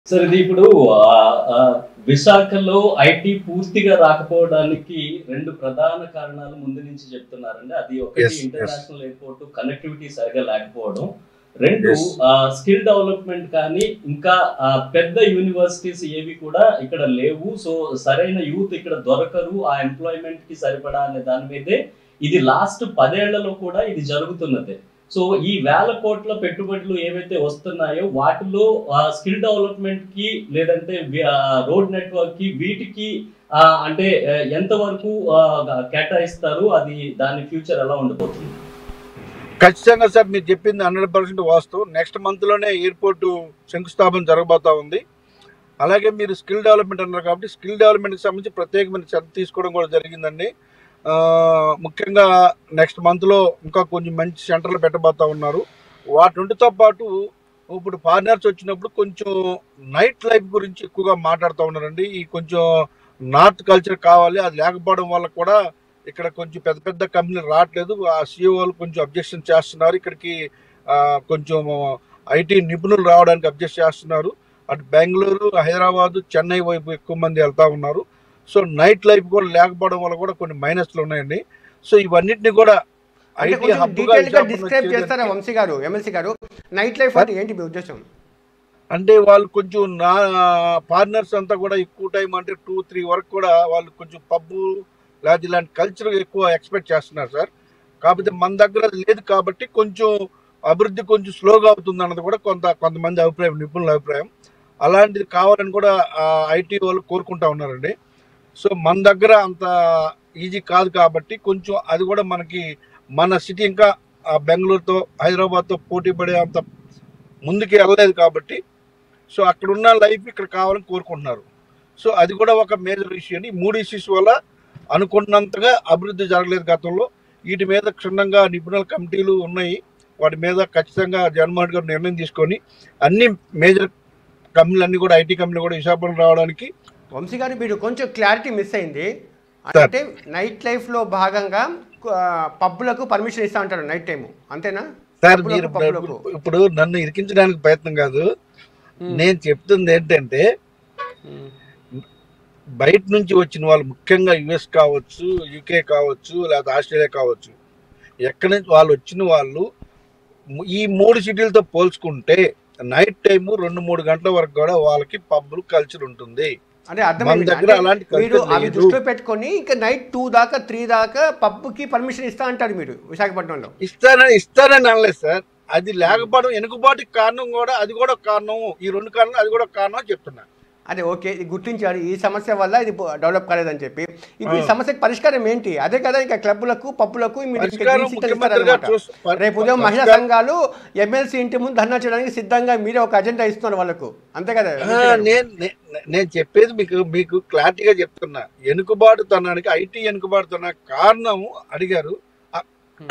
Sir ఇది ఇప్పుడు ఆ, ఆ, విశాఖలో ఐటీ పూర్తిగా రాకపోవడానికి రెండు ప్రధాన కారణాలు ముందు నుంచి చెప్తున్నారండి అది ఒకటి Yes, yes. International airport connectivity సరిగా లేకపోవడం రెండు Yes. స్కిల్ డెవలప్మెంట్ కానీ ఇంకా ఆ, పెద్ద యూనివర్సిటీస్ ఏవి కూడా ఇక్కడ లేవు సో సరైన యూత్ ఇక్కడ దొరకరు ఆ ఎంప్లాయ్మెంట్ కి సరిపడా అనే దాని మీదే ఇది లాస్ట్ పదేళ్లలో కూడా ఇది జరుగుతున్నదే సో ఈ వేల కోట్ల పెట్టుబడులు ఏవైతే వస్తున్నాయో వాటిలో స్కిల్ డెవలప్మెంట్ కి లేదంటే రోడ్ నెట్వర్క్ కి వీటికి ఆ, అంటే ఆ, ఎంతవరకు ఆ, కేటాయిస్తారు అది దాని ఫ్యూచర్ ఎలా ఉండబోతుంది ఖచ్చితంగా సార్ మీరు చెప్పింది హండ్రెడ్ పర్సెంట్ వాస్తవం నెక్స్ట్ మంత్ లోనే ఎయిర్పోర్ట్ శంకుస్థాపన జరగబోతా ఉంది అలాగే మీరు స్కిల్ డెవలప్మెంట్ అన్నారు కాబట్టి స్కిల్ డెవలప్మెంట్ కి సంబంధించి ప్రత్యేకమైన శ్రద్ధ తీసుకోవడం కూడా జరిగిందండి ఆ, ముఖ్యంగా నెక్స్ట్ మంత్ లో ఇంకా కొంచెం మంచి సెంటర్లు పెట్టబోతా ఉన్నారు వాటితో పాటు ఇప్పుడు ఫారినర్స్ వచ్చినప్పుడు కొంచెం నైట్ లైఫ్ గురించి ఎక్కువగా మాట్లాడుతూ ఉన్నారండి ఈ కొంచెం నార్త్ కల్చర్ కావాలి అది లేకపోవడం వల్ల కూడా ఇక్కడ కొంచెం పెద్ద పెద్ద కంపెనీలు రావట్లేదు ఆ సీఈఓలు కొంచెం అబ్జెక్షన్ చేస్తున్నారు ఇక్కడికి ఆ, కొంచెం ఐటీ నిపుణులు రావడానికి అబ్జెక్ట్ చేస్తున్నారు అటు బెంగళూరు హైదరాబాద్ చెన్నై వైపు ఎక్కువ మంది వెళ్తా ఉన్నారు సో నైట్ లైఫ్ కూడా లేకపోవడం వల్ల కూడా కొన్ని మైనస్లు ఉన్నాయండి సో ఇవన్నిటిని కూడా అంటే ఐటీ కొంచెం హబ్గా డీటెయిల్ గా విశాఖపట్నం డిస్క్రైబ్ చేయడానికి- చేస్తారా వంశీ గారు ఎమ్మెల్సీ గారు నైట్ లైఫ్ అంటే ఏంటి మీ ఉద్దేశం అంటే వాళ్ళు కొంచెం నా పార్ట్నర్స్ అంతా కూడా ఎక్కువ టైం అంటే టూ త్రీ వరకు కూడా వాళ్ళు కొంచెం పబ్బు లేదా ఇలాంటి కల్చర్ ఎక్కువ ఎక్స్పెక్ట్ చేస్తున్నారు సార్ కాకపోతే మన దగ్గర అది లేదు కాబట్టి కొంచెం అభివృద్ధి కొంచెం స్లోగా అవుతుంది అన్నది కూడా కొంత కొంతమంది అభిప్రాయం నిపుణుల అభిప్రాయం అలాంటిది కావాలని కూడా ఐటీ వాళ్ళు కోరుకుంటా ఉన్నారండి సో మన దగ్గర అంత ఈజీ కాదు కాబట్టి కొంచెం అది కూడా మనకి మన సిటీ ఇంకా ఆ బెంగళూరుతో హైదరాబాద్తో పోటీ పడే అంత ముందుకు వెళ్ళలేదు కాబట్టి సో అక్కడ ఉన్న లైఫ్ ఇక్కడ కావాలని కోరుకుంటున్నారు సో అది కూడా ఒక మేజర్ ఇష్యూ అని ఈ మూడు ఇష్యూస్ వల్ల అనుకున్నంతగా అభివృద్ధి జరగలేదు గతంలో వీటి మీద క్షుణ్ణంగా నిపుణుల కమిటీలు ఉన్నాయి వాటి మీద ఖచ్చితంగా జగన్మోహన్ రెడ్డి గారు నిర్ణయం తీసుకొని అన్ని మేజర్ కంపెనీలు అన్ని కూడా ఐటీ కంపెనీలు కూడా విశాఖపట్నం రావడానికి వంశీ గారు మీరు కొంచెం క్లారిటీ మిస్ అయింది సార్. అంటే నైట్ లైఫ్ లో భాగంగా ఆ, పబ్బులకు పర్మిషన్ ఇస్తా ఉంటారు నైట్ టైం అంతేనా సార్ పబ్బులకు, మీరు పబ్బులకు. ఇప్పుడు నన్ను ఇరికించడానికి ప్రయత్నం కాదు Hmm. నేను చెప్తుంది ఏంటంటే ఉమ్. బయట నుంచి వచ్చిన వాళ్ళు ముఖ్యంగా యుఎస్ కావచ్చు యూకే కావచ్చు లేదా ఆస్ట్రేలియా కావచ్చు ఎక్కడి నుంచి వాళ్ళు వచ్చిన వాళ్ళు ము- ఈ మూడు సిటీలతో పోల్చుకుంటే నైట్ టైం రెండు మూడు గంటల వరకు కూడా వాళ్ళకి పబ్బులు కల్చర్ ఉంటుంది అంటే మన అర్థమైంది దగ్గర అంటే అలాంటి మీరు కల్చర్ అవి లేదు దృష్టిలో పెట్టుకొని ఇంకా నైట్ టూ దాకా త్రీ దాకా పబ్కి పర్మిషన్ ఇస్తా అంటారు మీరు విశాఖపట్నంలో ఇస్తానని ఇస్తానని అనలేదు సార్ అది లేకపోవడం వెనుకబాటుకి కారణం కూడా అది కూడా ఒక కారణం ఈ రెండు కారణాలు అది కూడా ఒక కారణం అని చెప్తున్నా అదే ఓకే ఇది గుర్తించారు ఈ సమస్య వల్ల ఇది డెవలప్ కాలేదని చెప్పి ఇప్పుడు ఈ ఆ. సమస్యకి పరిష్కారం ఏంటి అదే కదా ఇంకా క్లబ్లకు పబ్బులకు మీరు ఇంకా పరిష్కారం green signal ముఖ్యమంత్రి గారు ఇస్తారన్నమాట. చూస్- పరి- రేపు ఉదయం మహిళా పరిష్కారం- సంఘాలు ఎమ్మెల్సీ ఇంటి ముందు ధర్నా చేయడానికి సిద్ధంగా మీరే ఒక అజెండా ఇస్తున్నారు వాళ్ళకు అంతే కదా ఆ, నేను నే- నేను చెప్పేది మీకు మీకు క్లారిటీగా చెప్తున్నా ఎనుకబాటుతనానికి ఐటీ ఎనుకబాటుతన కారణం అడిగారు ఆ-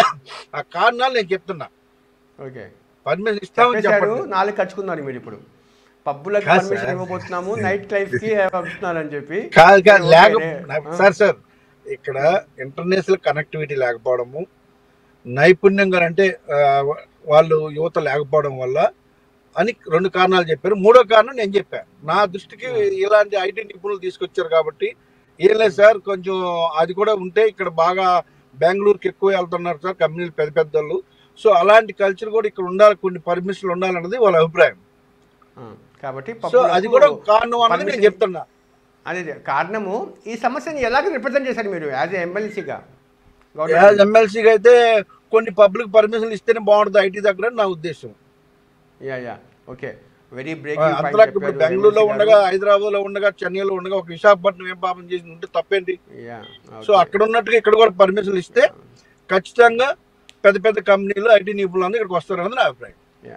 ఆ కారణాలు నేను చెప్తున్నా ఓకే పర్మిషన్ ఇస్తామని చెప్పేశారు చెప్పండి నాలుగు కట్టుకున్నారు మీరు ఇప్పుడు పబ్బులకు కాదు పర్మిషన్ సార్. ఇవ్వబోతున్నాము నైట్ లైఫ్ కి పంపుతున్నారని చెప్పి కాదు కాదు ఓకే, లేక ఆ. సార్ సార్ ఇక్కడ ఇంటర్నేషనల్ కనెక్టివిటీ లేకపోవడము నైపుణ్యంగా అంటే ఆ, వాళ్ళు యువత లేకపోవడం వల్ల అని రెండు కారణాలు చెప్పారు మూడో కారణం నేను చెప్పాను నా దృష్టికి ఇలాంటి ఐటీ నిపుణులు తీసుకొచ్చారు కాబట్టి ఏం లేదు సార్ కొంచెం అది కూడా ఉంటే ఇక్కడ బాగా బెంగళూరుకి ఎక్కువ వెళ్తున్నారు సార్ కంపెనీలు పెద్ద పెద్దలు సో అలాంటి కల్చర్ కూడా ఇక్కడ ఉండాలి కొన్ని పర్మిషన్లు ఉండాలన్నది వాళ్ళ అభిప్రాయం ఆ, కాబట్టి సో పబ్బులకు అది కూడా ఒక కారణం అన్నది నేను permission- చెప్తున్నా అదే అదే. కారణము ఈ సమస్యని ఎలాగ రిప్రజెంట్ చేశారు మీరు యాజ్ ఎమ్మెల్సీగా యాజ్ ఎమ్మెల్సీగా అయితే కొన్ని పబ్లిక్ పర్మిషన్లు ఇస్తేనే బాగుంటుంది ఐటీ దగ్గర అని నా ఉద్దేశం yeah yeah okay very ah, breaking అంతలా ఇప్పుడు బెంగళూరులో ఉండగా హైదరాబాద్ లో ఉండగా చెన్నైలో ఉండగా ఒక విశాఖపట్నం ఏం పాపం చేసి ఉంటే తప్పేంటి సో అక్కడ ఉన్నట్టుగా ఇక్కడ కూడా పర్మిషన్లు ఇస్తే ఖచ్చితంగా పెద్ద పెద్ద కంపెనీలు ఐటీ నిపుణులు ఇక్కడికి వస్తారు అన్నది నా అభిప్రాయం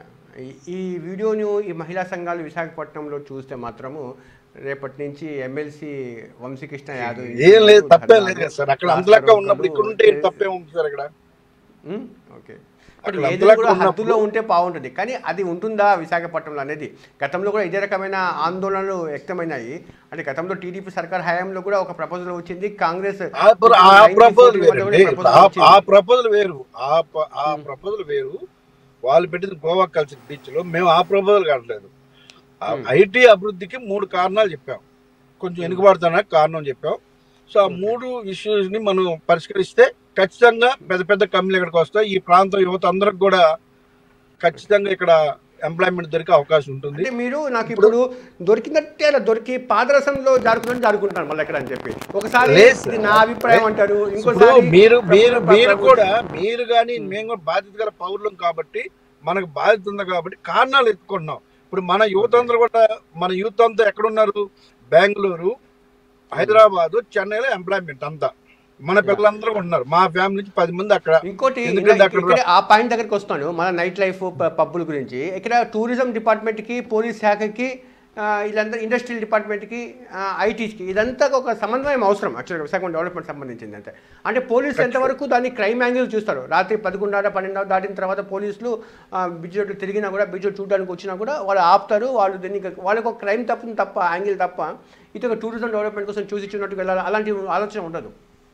ఈ వీడియోను ఈ మహిళా సంఘాలు విశాఖపట్నంలో చూస్తే మాత్రము రేపటి నుంచి ఎమ్మెల్సీ వంశీకృష్ణ యాదవ్ ఏం లేదు తప్పేం లేదు కదా సార్ అక్కడ అంతలెక్క ఉన్నప్పుడు ఇక్కడ ఉంటే ఏం తప్పేం ఉంది సార్ ఇక్కడ ఉమ్, ఓకే అక్కడ అక్కడ ఏది అంతలాగా కూడా ఉన్నప్పుడు- హద్దులో ఉంటే బాగుంటుంది కానీ అది ఉంటుందా విశాఖపట్నంలో అనేది గతంలో కూడా ఇదే రకమైన ఆందోళనలు వ్యక్తమైనాయి అంటే గతంలో టీడీపీ సర్కార్ హయాంలో కూడా ఒక ప్రపోజల్ వచ్చింది కాంగ్రెస్ ఆ ప్ర- ఆ ప్రపోజల్ వేరు కూడా proposal ఆ- వచ్చింది. ఆ ప్రపోజల్ వేరు ఆ ప- ఆ ప్రపోజల్ వేరు వాళ్ళు పెట్టింది గోవా కల్చర్ బీచ్ లో మేము ఆ ప్రపోజల్ కావట్లేదు ఐటీ అభివృద్ధికి మూడు కారణాలు చెప్పాం కొంచెం వెనుకబడుతున్నా కారణం చెప్పాం సో ఆ Okay. మూడు ఇష్యూస్ ని మనం పరిష్కరిస్తే ఖచ్చితంగా పెద్ద పెద్ద కంపెనీలు ఇక్కడికి వస్తాయి ఈ ప్రాంతం యువత అందరికి కూడా ఖచ్చితంగా ఇక్కడ ఎంప్లాయ్మెంట్ దొరికే అవకాశం ఉంటుంది అంటే మీరు నాకు ఇప్పుడు దొరికినట్టే అలా దొరికి పాదరసంలో జారుకున్నట్టు జారుకుంటాను మళ్ళీ ఎక్కడ అని చెప్పి ఒకసారి లేదు సార్. ఇది నా అభిప్రాయం అంటారు ఇప్పుడు ఇంకోసారి మీరు మీరు ప్రభుత్వ మీరు ప్రభుత్వం- కూడా మీరు కానీ మేము కూడా బాధ్యత గల పౌరులం కాబట్టి మనకు బాధ్యత ఉంది కాబట్టి కారణాలు ఎత్తుకుంటున్నాం ఇప్పుడు మన యువత అందరూ కూడా మన యూత్ అంతా ఎక్కడున్నారు బెంగళూరు హైదరాబాద్ చెన్నైలో ఎంప్లాయ్మెంట్ అంతా మన పిల్లలందరూ ఉన్నారు మా ఫ్యామిలీ నుంచి పది మంది అక్కడ ఇంకోటి ఎందుకంటే ఇంకా అక్కడ- ఇక్కడ ఆ పాయింట్ దగ్గరికి వస్తాను మన నైట్ లైఫ్ ప- పబ్బుల గురించి ఇక్కడ టూరిజం డిపార్ట్మెంట్కి పోలీస్ శాఖకి ఆ, వీళ్ళందరూ ఇండస్ట్రియల్ డిపార్ట్మెంట్కి ఐటీస్కి ఇదంతా ఒక సమన్వయం అవసరం యాక్చువల్గా విశాఖపట్నం డెవలప్మెంట్ సంబంధించింది అంటే అంటే పోలీసు ఎంతవరకు దాన్ని క్రైమ్ యాంగిల్ చూస్తారు రాత్రి పదకొండున్నర పన్నెండు దాటిన తర్వాత పోలీసులు బ్రిడ్జ్ రోడ్డు తిరిగినా కూడా బ్రిడ్జ్ రోడ్ చూడడానికి వచ్చినా కూడా వాళ్ళు ఆపుతారు వాళ్ళు దీనికి వాళ్ళకి ఒక క్రైమ్ తప్ప తప్ప యాంగిల్ తప్ప ఇది ఒక టూరిజం డెవలప్మెంట్ కోసం చూసి ఇచ్చినట్టు వెళ్ళాలి అలాంటి ఆలోచన ఉండదు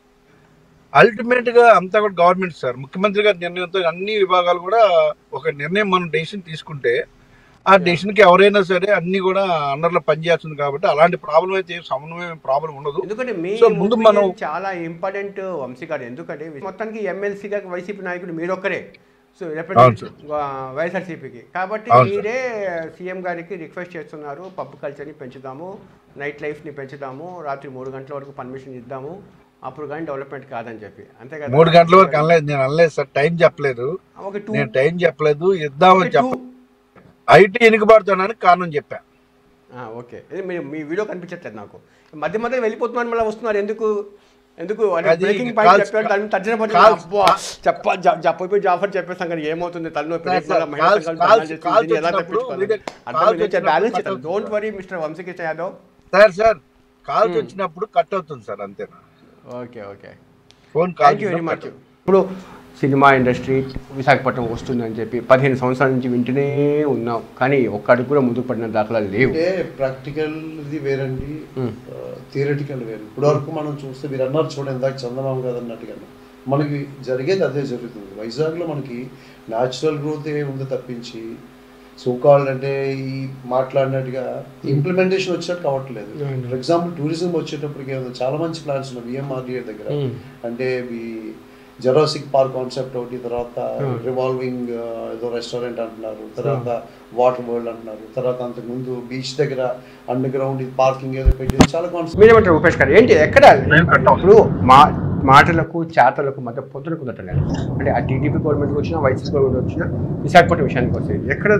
అల్టిమేట్ గా అంతా కూడా గవర్నమెంట్ సార్ ముఖ్యమంత్రి గారి నిర్ణయంతో అన్ని విభాగాలు కూడా ఒక నిర్ణయం మనం డెసిషన్ తీసుకుంటే ఆ డెసిషన్ కి ఎవరైనా సరే అన్ని కూడా అండర్లో పనిచేస్తుంది కాబట్టి అలాంటి ప్రాబ్లం అయితే ఏం సమన్వయం ప్రాబ్లం ఉండదు ఎందుకంటే మీ సో ముందు మనం- opinion చాలా ఇంపార్టెంట్ వంశీ గారు ఎందుకంటే మొత్తానికి ఎమ్మెల్సీగా వైసీపీ నాయకుడు మీరొక్కరే సో అవును సార్. వైఎస్ఆర్సీపీకి కాబట్టి అవును సార్. మీరే సీఎం గారికి రిక్వెస్ట్ చేస్తున్నారు పబ్ కల్చర్ని పెంచుదాము నైట్ లైఫ్ని పెంచుదాము రాత్రి మూడు గంటల వరకు పర్మిషన్ ఇద్దాము అప్పుడు కానీ డెవలప్మెంట్ కాదని చెప్పి అంతే కదా మూడు గంటల వరకు అనలేదు నేను అనలేదు సార్ టైం చెప్పలేదు ఒక టూ నేను టైం చెప్పలేదు ఇద్దామని చెప్ప ఐటీ వెనుకబడుతున్నాను కారణం చెప్పా ఓకే ఇది మీరు మీ వీడియో కనిపించట్లేదు నాకు మధ్య మధ్య వెళ్ళిపోతున్నాను మళ్ళీ వస్తున్నారు ఎందుకు ఎందుకు అది బ్రేకింగ్ పాయింట్ కాల్స్- చెప్పారు దాని తర్జన పడి కాల్స్- అబ్బా చెప్ప చెప్పిపోయి జాఫర్ చెప్పేసాం కానీ ఏమవుతుంది తలనొప్పి సార్, రేపు మళ్ళీ సార్, మహిళా కాల్స్- సంఘాలు కాల్స్- ధర్నా చేస్తుంది, కాల్స్ దీన్ని ఎలా వచ్చినప్పుడు తప్పించుకోవాలి? వీడియో- అర్థం కాల్స్ లేదు, వచ్చినప్పుడు బ్యాలెన్స్ కట్ చేస్తాను అవుతుంది don't sir. Worry mister Vamsikrishna Yadav sir sir calls Hmm. వచ్చినప్పుడు కట్ అవుతుంది సార్ అంతేనా okay okay phone call thank you very much ఇప్పుడు సినిమా ఇండస్ట్రీ విశాఖపట్నం వస్తుందని చెప్పి పదిహేను సంవత్సరాల నుంచి వింటూనే ఉన్నాం కానీ ఒక్కడికి కూడా ముందుకు పడిన దాఖలాలు లేవు అంటే ప్రాక్టికల్ ఇది వేరండి Hmm. థియరటికల్ వేరు ఇప్పుడు వరకు మనం చూస్తే మీరు అన్నారు చూడండి ఇందాక చందమామ కాదు అన్నట్టుగా మనకి జరిగేది అదే జరుగుతుంది వైజాగ్లో మనకి న్యాచురల్ గ్రోత్ ఏ ఉందో తప్పించి సోకాల్ అంటే ఈ మాట్లాడినట్టుగా ఇంప్లిమెంటేషన్ వచ్చినట్టు కావట్లేదు అవును. ఫర్ ఎగ్జాంపుల్ టూరిజం వచ్చేటప్పటికి ఏదో చాలా మంచి ప్లాన్స్ ఉన్నాయి విఎంఆర్డిఏ దగ్గర Hmm. అంటే ఈ జెరాసిక్ పార్క్ కాన్సెప్ట్ ఒకటి తర్వాత Hmm. రివాల్వింగ్ ఏదో రెస్టారెంట్ అంటున్నారు తర్వాత వాటర్ వరల్డ్ అంటున్నారు తర్వాత అంతకుముందు బీచ్ దగ్గర అండర్ గ్రౌండ్ పార్కింగ్ ఏదో పెట్టి చాలా కాన్సెప్ట్ మీరేమంటారు ఉపేష్ గారు ఏంటి ఎక్కడ నేను కట్టాం. ఇప్పుడు మా మాటలకు చాతలకు మధ్య పొద్దున కుదరలేదు అంటే ఆ టీడీపీ గవర్నమెంట్ వచ్చినా వైసీపీ గవర్నమెంట్ వచ్చినా విశాఖపట్నం విషయానికి వస్తుంది ఎక్కడ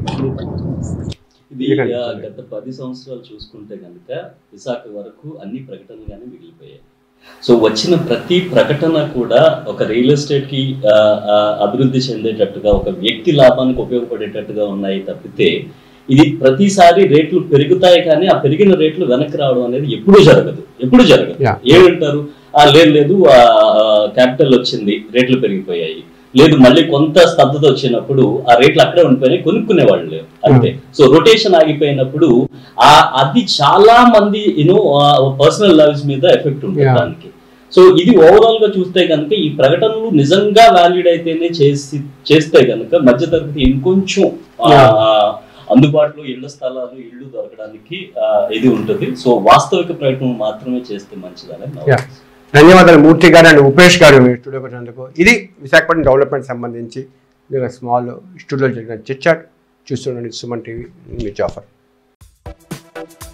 ఇది ఇదే ఆ, కనిపిస్తుంది. గత పది సంవత్సరాలు చూసుకుంటే కనుక విశాఖ వరకు అన్ని ప్రకటనలుగానే మిగిలిపోయాయి సో వచ్చిన ప్రతి ప్రకటన కూడా ఒక రియల్ ఎస్టేట్ కి ఆ, ఆ, అభివృద్ధి చెందేటట్టుగా ఒక వ్యక్తి లాభానికి ఉపయోగపడేటట్టుగా ఉన్నాయి తప్పితే ఇది ప్రతిసారి రేట్లు పెరుగుతాయి కానీ ఆ పెరిగిన రేట్లు వెనక్కి రావడం అనేది ఎప్పుడూ జరగదు ఎప్పుడు జరగదు Yeah. ఏమంటారు ఆ లేదు లేదు క్యాపిటల్ వచ్చింది రేట్లు పెరిగిపోయాయి లేదు మళ్ళీ కొంత స్తబ్దత వచ్చినప్పుడు ఆ రేట్లు అక్కడే ఉండిపోయినాయి కొనుక్కునే వాళ్ళు లేరు అంతే సో రొటేషన్ ఆగిపోయినప్పుడు ఆ అది చాలా మంది యూనో పర్సనల్ లైఫ్స్ మీద ఎఫెక్ట్ ఉంటుంది Yeah. దానికి సో ఇది ఓవరాల్ గా చూస్తే కనుక ఈ ప్రకటనలు నిజంగా వాల్యూడ్ అయితేనే చేసి చేస్తే కనుక మధ్య తరగతి ఇంకొంచెం ఆ, Yeah. అందుబాటులో ఇళ్ల స్థలాలు ఇళ్ళు దొరకడానికి ఆ, ఇది ఉంటుంది సో వాస్తవిక ప్రకటన మాత్రమే చేస్తే మంచిదని నా Yeah. ధన్యవాదాలు మూర్తి గారు అండ్ ఉపేష్ గారు మీ స్టూడియోకి వచ్చినందుకు ఇది విశాఖపట్నం డెవలప్మెంట్ సంబంధించి స్మాల్ స్టూడియోలో జరిగిన చిట్ చాట్ చూస్తుండండి సుమన్ టీవీ మీ జాఫర్